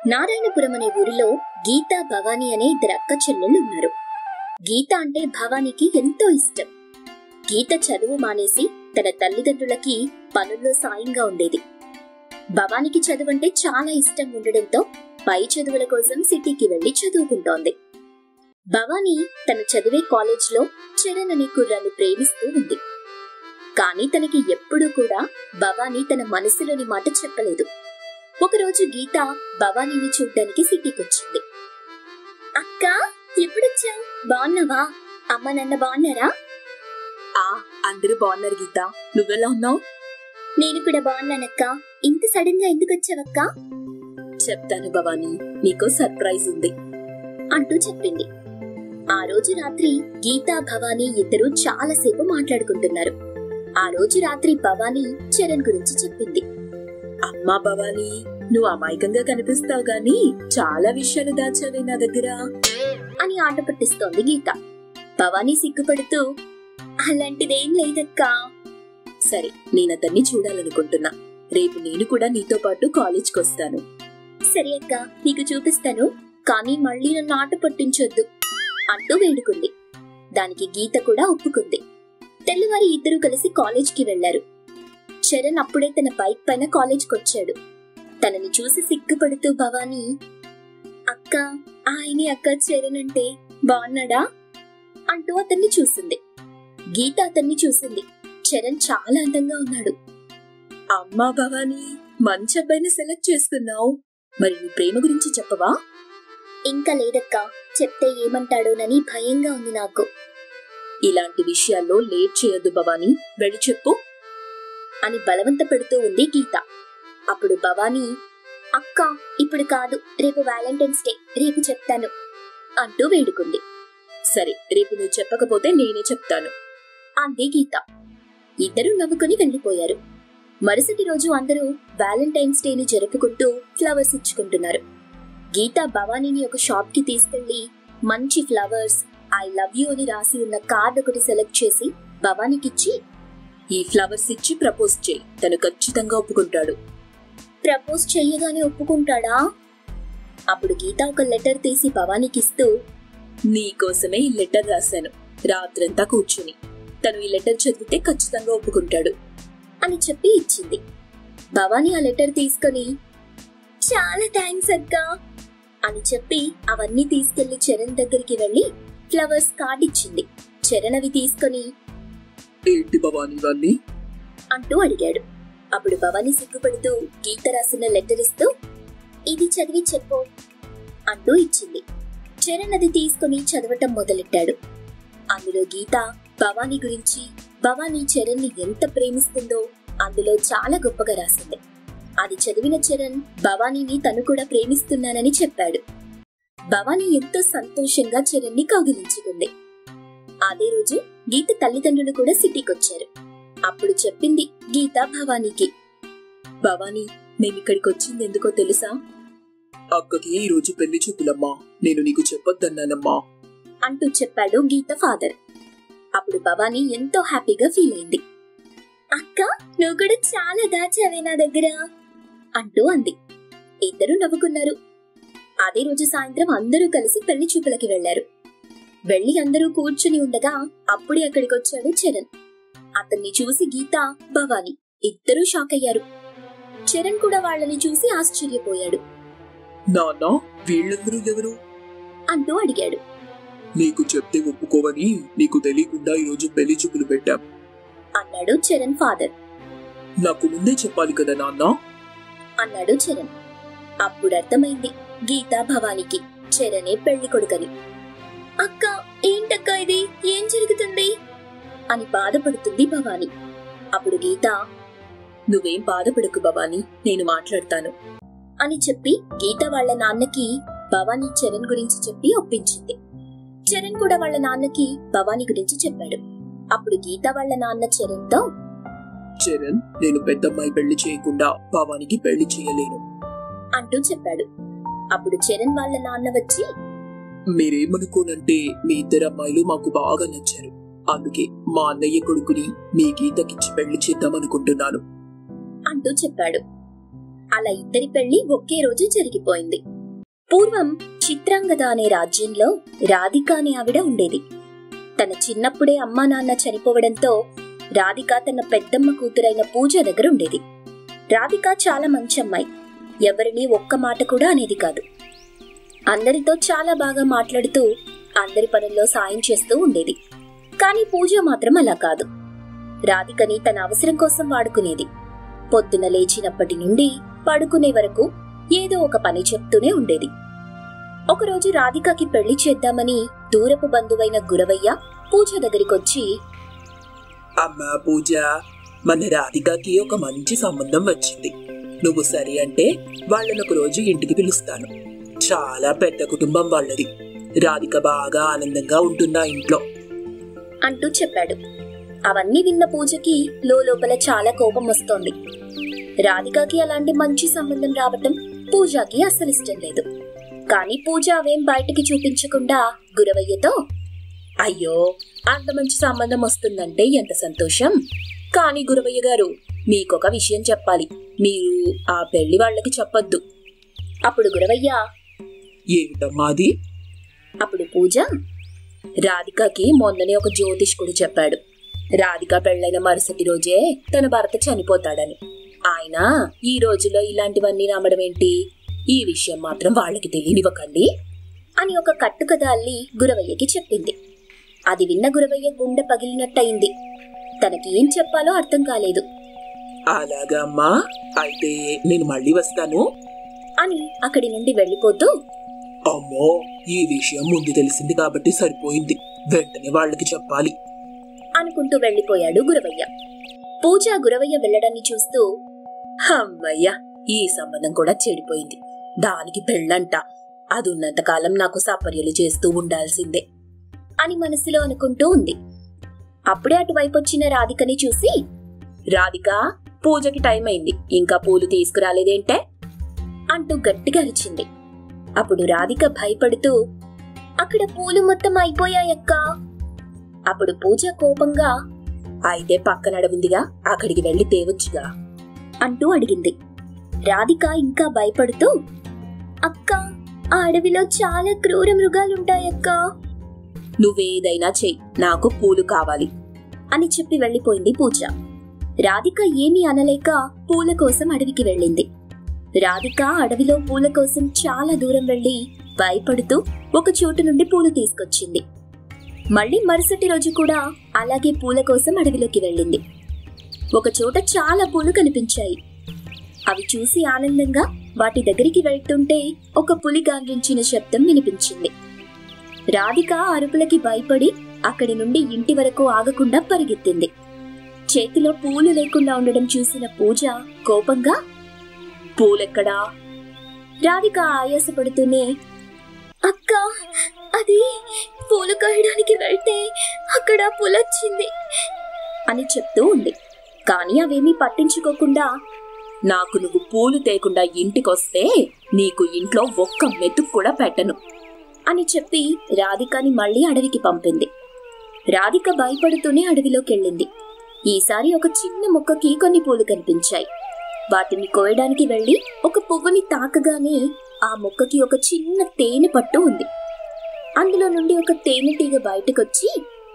నారాయణపురం అనే ఊరిలో గీత భవానీ అనే ఇద్దరు అక్క చెల్లెళ్ళు ఉన్నారు గీత అంటే భవానీకి ఎంతో ఇష్టం గీత చదువు మానేసి తన తల్లిదండ్రులకి పనుల్లో సాయంగా ఉండేది భవానికి చదువంటే చాలా ఇష్టం ఉండడంతో పై చదువుల కోసం సిటీకి వెళ్లి చదువుకుంటోంది భవానీ తన చదివే కాలేజ్లో చరణ్ అనే కుర్రాన్ని ప్రేమిస్తూ ఉంది కానీ తనకి ఎప్పుడూ కూడా భవానీ తన మనసులోని మాట చెప్పలేదు ఒకరోజు గీత భవానీని చూడ్డానికి సిటీకొచ్చింది అక్క ఎప్పుడొచ్చావు బాగున్నావా అమ్మ నాన్న బాగున్నారా ఆ అందరూ బాగున్నారు గీత నువ్వెలా ఉన్నావు నేను కూడా బాగున్నానక్క ఇంత సడన్ గా ఎందుకు వచ్చావక్క చెప్తాను భవానీ నీకో సర్ప్రైజ్ ఉంది అంటూ చెప్పింది ఆ రోజు రాత్రి గీతా భవానీ ఇద్దరూ చాలాసేపు మాట్లాడుకుంటున్నారు ఆ రోజు రాత్రి భవానీ చరణ్ గురించి చెప్పింది అమ్మా భవానీ నువ్వు అమాయకంగా కనిపిస్తావు గాని చాలా విషయాలు దాచావే నా దగ్గర అని ఆట పట్టిస్తోంది గీత భవానీ సిగ్గుపడుతూ అలాంటిదేం లేదక్కా సరే నేను అతన్ని చూడాలనుకుంటున్నా రేపు నేను కూడా నీతో పాటు కాలేజ్కి వస్తాను సరే అక్క నీకు చూపిస్తాను కానీ మళ్ళీ నన్ను ఆట పట్టించొద్దు అంటూ వేడుకుంది దానికి గీత కూడా ఒప్పుకుంది తెల్లవారి ఇద్దరూ కలిసి కాలేజ్కి వెళ్లారు చరణ్ అప్పుడే తన బైక్ పైన కాలేజ్కి వచ్చాడు తనని చూసి సిగ్గుపడుతూ భవానీ అక్క ఆయనే అక్క చరణ్ అంటే బాగున్నాడా అంటూ అతన్ని చూసింది గీత అతన్ని చూసింది చరణ్ చాలా అందంగా ఉన్నాడు అమ్మా భవానీ మంచి అబ్బాయిని సెలెక్ట్ చేసుకున్నావు మరి నీ ప్రేమ గురించి చెప్పవా ఇంకా లేదక్కా చెప్తే ఏమంటాడోనని భయంగా ఉంది నాకు ఇలాంటి విషయాల్లో లేట్ చేయొద్దు భవానీ వెళ్ళి చెప్పు అని బలవంత పెడుతూ ఉంది గీత అప్పుడు భవానీ అక్క ఇప్పుడు కాదు రేపు వ్యాలంటైన్స్ డే రేపు చెప్తాను అంటూ వేడుకుంది సరే రేపు నువ్వు చెప్పకపోతే నేనే చెప్తాను అంది గీత ఇద్దరూ నవ్వుకుని వెళ్లిపోయారు మరుసటి రోజు అందరూ వ్యాలంటైన్స్ డేని జరుపుకుంటూ ఫ్లవర్స్ ఇచ్చుకుంటున్నారు గీత భవానీని ఒక షాప్ కి తీసుకెళ్లి మంచి ఫ్లవర్స్ ఐ లవ్ యూ అని రాసి ఉన్న కార్డ్ ఒకటి సెలెక్ట్ చేసి భవానీకిచ్చి ఈ ఫ్లవర్స్ ఇచ్చి ప్రపోజ్ చేయి తను ఖచ్చితంగా ఒప్పుకుంటాడు ప్రపోజ్ చెయ్యగానే ఒప్పుకుంటాడా అప్పుడు గీత ఒక లెటర్ తీసి భవానీకిస్తూ నీకోసమే ఈ లెటర్ రాశాను రాత్రంతా కూర్చుని తను ఈ లెటర్ చదివితే ఖచ్చితంగా ఒప్పుకుంటాడు అని చెప్పి ఇచ్చింది భవానీ ఆ లెటర్ తీసుకొని చాలా థ్యాంక్స్ అక్క అని చెప్పి అవన్నీ తీసుకెళ్లి చరణ్ దగ్గరికి వెళ్లి ఫ్లవర్స్ కార్డ్ ఇచ్చింది చరణ్ అవి తీసుకొని ఏంటి భవానీ ఇవన్నీ అంటూ అడిగాడు అప్పుడు భవానీ సిగ్గుపడుతూ గీత రాసిన లెటర్ ఇస్తూ ఇది చదివి చెప్పు అంటూ ఇచ్చింది చరణ్ అది తీసుకుని చదవటం మొదలెట్టాడు అందులో గీత భవానీ గురించి భవానీ చరణ్ ని ఎంత ప్రేమిస్తుందో అందులో చాలా గొప్పగా రాసింది అది చదివిన చరణ్ భవానీని తను కూడా ప్రేమిస్తున్నానని చెప్పాడు భవానీ ఎంతో సంతోషంగా చరణ్ ని కౌగిలించుకుంది అదే రోజు గీత తల్లిదండ్రులు కూడా సిటీకొచ్చారు అప్పుడు చెప్పింది గీత భవానీకి భవానీ మేమిక్కడికి వచ్చింది ఎందుకో తెలుసా అక్కకి ఈ రోజు పెళ్లి చూపులమ్మా నేను నీకు చెప్పొద్దన్నానమ్మా అంటూ చెప్పాడు గీత ఫాదర్ అప్పుడు భవానీ ఎంతో హ్యాపీగా ఫీల్ అయింది అక్క నువ్వు కూడా చాలా దాచావే నా దగ్గర అంటూ అంది ఇద్దరు నవ్వుకున్నారు అదే రోజు సాయంత్రం అందరూ కలిసి పెళ్లి చూపులకి వెళ్లారు వెళ్లి అందరూ కూర్చుని ఉండగా అప్పుడే అక్కడికి వచ్చాడు చరణ్ అతన్ని చూసి గీత భవానీ ఇద్దరూ షాక్ అయ్యారు చరణ్ కూడా వాళ్ళని చూసి ఆశ్చర్యపోయాడు నాన్న వీళ్ళందరూ ఎవరు అంటూ అడిగాడు నీకు చెప్తే ఒప్పుకోవని నీకు తెలియకుండా ఈరోజు పెళ్లి చూపులు పెట్టాం అన్నాడు చరణ్ ఫాదర్ నాకు ముందే చెప్పాలి కదా నాన్న అన్నాడు చరణ్ అప్పుడు అర్థమైంది గీతా భవానికి చరణే పెళ్లి కొడుకని అక్క ఏంటక్క ఇది ఏం జరుగుతుంది అని బాధపడుతుంది భవాని అప్పుడు గీత నువ్వేం బాధపడకు భవానీ నేను మాట్లాడతాను అని చెప్పి గీత వాళ్ళ నాన్నకి భవానీ చరణ్ గురించి చెప్పి ఒప్పించింది చరణ్ కూడా వాళ్ళ నాన్నకి భవానీ గురించి చెప్పాడు అప్పుడు గీత వాళ్ళ నాన్న చరణ్తో చరణ్ నేను పెద్దమ్మాయి పెళ్లి చేయకుండా భావానికి పెళ్లి చేయలేను అంటూ చెప్పాడు అప్పుడు చరణ్ వాళ్ళ నాన్న వచ్చి మీరేమనుకోనంటే మీ ఇద్దరు అమ్మాయిలు మాకు బాగా నచ్చారు అందుకే మా అన్నయ్య కొడుకుని మీ గీతకిచ్చి పెళ్లి చేద్దాం అనుకుంటున్నాను అంటూ చెప్పాడు అలా ఇద్దరి పెళ్లి ఒకే రోజు జరిగిపోయింది పూర్వం చిత్రాంగద అనే రాజ్యంలో రాధిక అనే ఆవిడ ఉండేది తన చిన్నప్పుడే అమ్మా నాన్న చనిపోవడంతో రాధిక తన పెద్దమ్మ కూతురైన పూజ దగ్గర ఉండేది రాధిక చాలా మంచి అమ్మాయి ఎవరిని ఒక్క మాట కూడా అనేది కాదు అందరితో చాలా బాగా మాట్లాడుతూ అందరి పనుల్లో సాయం చేస్తూ ఉండేది కానీ పూజ మాత్రం అలా కాదు రాధికని తన అవసరం కోసం వాడుకునేది పొద్దున లేచినప్పటి నుండి పడుకునే వరకు ఏదో ఒక పని చెప్తూనే ఉండేది ఒకరోజు రాధికకి పెళ్లి చేద్దామని దూరపు బంధువైన గురవయ్య పూజ దగ్గరికొచ్చి అమ్మా పూజ మన రాధికకి ఒక మంచి సంబంధం వచ్చింది నువ్వు సరే అంటే వాళ్ళని ఒక రోజు ఇంటికి పిలుస్తాను చాలా పెద్ద కుటుంబం వాళ్ళది రాధిక బాగా ఆనందంగా ఉంటున్నా ఇంట్లో అంటూ చెప్పాడు అవన్నీ విన్న పూజకి లోపల చాలా కోపం వస్తోంది రాధికకి అలాంటి మంచి సంబంధం రావటం పూజకి అస్సలు ఇష్టం లేదు కానీ పూజ అవేం బయటికి చూపించకుండా గురవయ్యతో అయ్యో అంత మంచి సంబంధం వస్తుందంటే ఎంత సంతోషం కానీ గురవయ్య గారు మీకొక విషయం చెప్పాలి మీరు ఆ పెళ్లి వాళ్ళకి చెప్పొద్దు అప్పుడు గురవయ్య ఏమిటమ్మా అది అప్పుడు పూజ రాధికకి మొన్ననే ఒక జ్యోతిష్కుడు చెప్పాడు రాధిక పెళ్ళైన మరుసటి రోజే తన భర్త చనిపోతాడని ఆయన ఈ రోజులో ఇలాంటివన్నీ నమ్మడం ఏంటి ఈ విషయం మాత్రం వాళ్ళకి తెలియనివ్వకండి అని ఒక కట్టుకథ అల్లి గురవయ్యకి చెప్పింది అది విన్న గురవయ్య గుండె పగిలినట్టయింది తనకి ఏం చెప్పాలో అర్థం కాలేదు అలాగా అమ్మా అయితే నేను మళ్ళీ వస్తాను అని అక్కడి నుండి వెళ్ళిపోతూ అమ్మో ఈ విషయం ముందు తెలిసింది కాబట్టి సరిపోయింది వెంటనే వాళ్ళకి చెప్పాలి అనుకుంటూ వెళ్ళిపోయాడు గురవయ్య పూజ గురవయ్య వెళ్ళడాన్ని చూస్తూ అమ్మయ్య ఈ సంబంధం కూడా చెడిపోయింది దానికి పెళ్ళంట అది ఉన్నంతకాలం నాకు సపర్యలు చేస్తూ ఉండాల్సిందే అని మనసులో అనుకుంటూ ఉంది అప్పుడే అటువైపు వచ్చిన రాధికని చూసి రాధిక పూజకి టైం అయింది ఇంకా పూలు తీసుకురాలేదేంటే అంటూ గట్టిగా అరిచింది అప్పుడు రాధిక భయపడుతూ అక్కడ పూలు మొత్తం అయిపోయాయక్కా అప్పుడు పూజ కోపంగా అయితే పక్కన అడవుందిగా అక్కడికి వెళ్లి తేవచ్చుగా అంటూ అడిగింది రాధిక ఇంకా భయపడుతూ అక్క ఆ అడవిలో చాలా క్రూర మృగాలుంటాయక్కా నువ్వేదైనా చెయ్యి నాకు పూలు కావాలి అని చెప్పి వెళ్లిపోయింది పూజ రాధిక ఏమీ అనలేక పూల కోసం అడవికి వెళ్ళింది రాధిక అడవిలో పూల కోసం చాలా దూరం వెళ్లి భయపడుతూ ఒక చోటు నుండి పూలు తీసుకొచ్చింది మళ్ళీ మరుసటి రోజు కూడా అలాగే పూల కోసం అడవిలోకి వెళ్ళింది ఒక చోట చాలా పూలు కనిపించాయి అవి చూసి ఆనందంగా వాటి దగ్గరికి వెళ్తుంటే ఒక పులి గాండ్రించిన శబ్దం వినిపించింది రాధిక అరుపులకి భయపడి అక్కడి నుండి ఇంటి వరకు ఆగకుండా పరిగెత్తింది చేతిలో పూలు లేకుండా ఉండడం చూసిన పూజ కోపంగా పూలెక్కడా రాధిక ఆయాసపడుతూనే అక్క అది పూలు కోయడానికి వెళ్తే అక్కడ పులొచ్చింది అని చెప్తూ ఉంది కానీ అవేమీ పట్టించుకోకుండా నాకు నువ్వు పూలు తేకుండా ఇంటికొస్తే నీకు ఇంట్లో ఒక్క మెతుకు కూడా పెట్టను అని చెప్పి రాధికని మళ్ళీ అడవికి పంపింది రాధిక భయపడుతూనే అడవిలోకి వెళ్ళింది ఈసారి ఒక చిన్న మొక్కకి కొన్ని పూలు కనిపించాయి వాటిని కోయడానికి వెళ్ళి ఒక పువ్వుని తాకగానే ఆ మొక్కకి ఒక చిన్న తేనె పట్టు ఉంది అందులో నుండి ఒక తేనెటీగ బయటకొచ్చి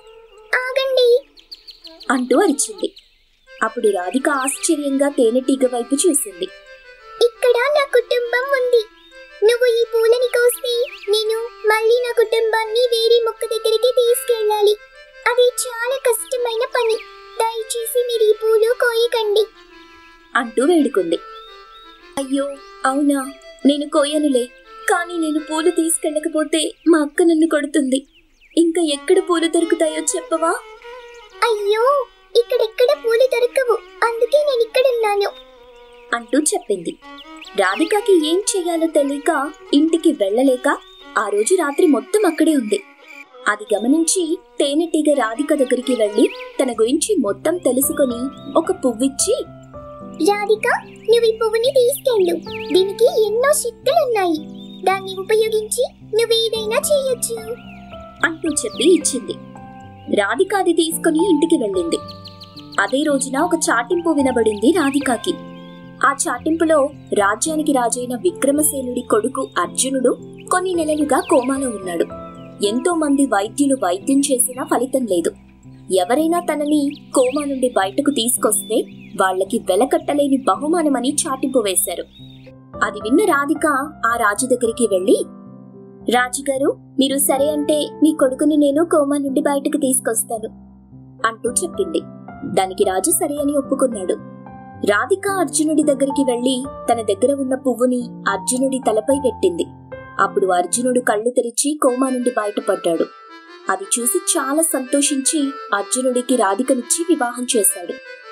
ఆగండి అంటూ అరిచింది అప్పుడు రాధిక ఆశ్చర్యంగా తేనెటీగ వైపు చూసింది ఇక్కడ నా కుటుంబం ఉంది నువ్వు ఈ పూలని కోస్తే నేను మళ్ళీ నా కుటుంబాన్ని వేరే మొక్క దగ్గరికి తీసుకెళ్ళాలి అది చాలా కష్టమైన పని దయచేసి మీరు ఈ పూలు కోయకండి అంటూ వేడుకుంది అయ్యో అవునా నేను కోయనులే కానీ నేను పూలు తీసుకెళ్ళకపోతే మా అక్క నన్ను కొడుతుంది ఇంకా ఎక్కడ పూలు దొరుకుతాయో చెప్పవా అయ్యో ఇక్కడెక్కడ పూలు దొరకవు అందుకే నేను ఇక్కడున్నాను అంటూ చెప్పింది రాధికకి ఏం చెయ్యాలో తెలియక ఇంటికి వెళ్ళలేక ఆ రోజు రాత్రి మొత్తం అక్కడే ఉంది అది గమనించి తేనెటీగ రాధిక దగ్గరికి వెళ్ళి తన గురించి మొత్తం తెలుసుకొని ఒక పువ్విచ్చి రాధిక నువ్వు ఈ పువ్వుని తీసుకెళ్ళు దీనికి ఎన్నో శక్తులున్నాయి దాన్ని ఉపయోగించి నువ్వు ఏదైనా చేయొచ్చు అంటూ చెప్పి ఇచ్చింది రాధిక అది తీసుకుని ఇంటికి వెళ్ళింది అదే రోజున ఒక చాటింపు వినబడింది రాధికాకి ఆ చాటింపులో రాజ్యానికి రాజైన విక్రమసేనుడి కొడుకు అర్జునుడు కొన్ని నెలలుగా కోమాలో ఉన్నాడు ఎంతో మంది వైద్యులు వైద్యం చేసినా ఫలితం లేదు ఎవరైనా తనని కోమా నుండి బయటకు తీసుకొస్తే వాళ్ళకి వెలకట్టలేని బహుమానమని చాటింపు వేశారు అది విన్న రాధిక ఆ రాజు దగ్గరికి వెళ్లి రాజుగారు మీరు సరే అంటే మీ కొడుకుని నేను కోమా నుండి బయటకు తీసుకొస్తాను అంటూ చెప్పింది దానికి రాజు సరే అని ఒప్పుకున్నాడు రాధిక అర్జునుడి దగ్గరికి వెళ్లి తన దగ్గర ఉన్న పువ్వుని అర్జునుడి తలపై పెట్టింది అప్పుడు అర్జునుడు కళ్ళు తెరిచి కోమా నుండి బయటపడ్డాడు అది చూసి చాలా సంతోషించి అర్జునుడికి రాధికనిచ్చి వివాహం చేశాడు